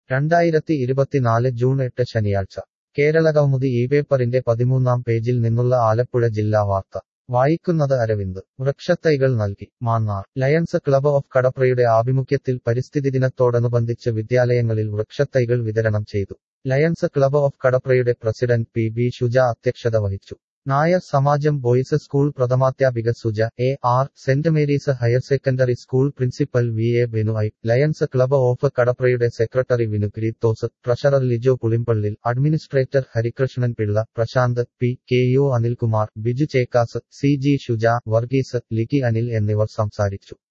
രണ്ടായിരത്തി ഇരുപത്തിനാല് ജൂൺ എട്ട് ശനിയാഴ്ച കേരളകൗമുദി ഈ പേപ്പറിന്റെ പതിമൂന്നാം പേജിൽ നിന്നുള്ള ആലപ്പുഴ ജില്ലാ വാർത്ത വായിക്കുന്നത് അരവിന്ദ് വൃക്ഷത്തൈകൾ നൽകി മാന്നാർ ലയൺസ് ക്ലബ് ഓഫ് കടപ്രയുടെ ആഭിമുഖ്യത്തിൽ പരിസ്ഥിതി ദിനത്തോടനുബന്ധിച്ച് വിദ്യാലയങ്ങളിൽ വൃക്ഷത്തൈകൾ വിതരണം ചെയ്തു ലയൺസ് ക്ലബ് ഓഫ് കടപ്രയുടെ പ്രസിഡന്റ് പി ബി ഷുജ അധ്യക്ഷത വഹിച്ചു നായർ സമാജം ബോയ്സ് സ്കൂൾ പ്രഥമാധ്യാപിക Suja A R saint Mary's higher secondary school principal V A Benu I lions club of കടപ്രയുടെ secretary Vinu Greethos treasurer Lijo Pulimpallil administrator Harikrishnan Pillai Prashanth P K U Anilkumar Biju Chekkas C G Shuja Varghese Likki Anil എന്നിവർ സംസാരിച്ചു